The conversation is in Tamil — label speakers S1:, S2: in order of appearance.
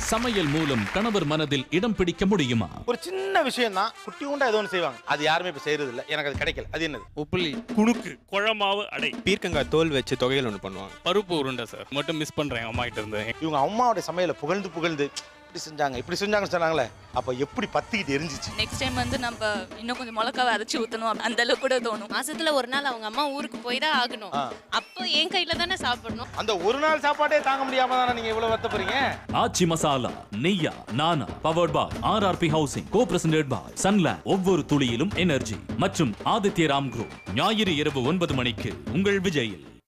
S1: சமையல் மூலம் கணவர் மனதில் இடம் பிடிக்க முடியுமா
S2: ஒரு சின்ன விஷயம் தான் குட்டி உண்டா ஏதோ ஒன்று செய்வாங்க அது யாருமே இப்ப செய்யறது இல்ல எனக்கு அது கிடைக்கல அது என்னது
S3: உப்புளி
S4: குணுக்கு குழமாவு அடை
S3: பீர்க்கங்காய் தோல் வச்சு தொகையில் ஒன்று பண்ணுவாங்க
S4: பருப்பு உருண்டை சார் மட்டும் மிஸ் பண்றேன் அம்மா கிட்ட இருந்து
S2: இவங்க அம்மாவோட சமையலை புகழ்ந்து புகழ்ந்து இப்படி செஞ்சாங்க இப்படி செஞ்சாங்கன்னு சொன்னாங்களே அப்ப எப்படி பத்திக்கிட்டு எரிஞ்சிச்சு
S5: நெக்ஸ்ட் டைம் வந்து நம்ம இன்னும் கொஞ்சம் மிளகாவை அரைச்சி ஊற்றணும் அந்த அளவுக்கு கூட தோணும்
S6: மாசத்துல ஒரு நாள் அவங்க அம்மா ஊருக்கு போய் தான் ஆகணும்
S2: ஆ.
S6: அப்போ என் கையில தானே சாப்பிடணும்
S2: அந்த ஒரு நாள் சாப்பாடே தாங்க முடியாம தானே நீங்க இவ்வளவு வருத்தப்படுறீங்க
S1: ஆச்சி மசாலா நெய்யா நானா powered by RRB housing co presented by Sunland ஒவ்வொரு துளியிலும் எனர்ஜி மற்றும் ஆதித்ய ராம் குரூப் ஞாயிறு இரவு ஒன்பது மணிக்கு உங்கள் விஜயில்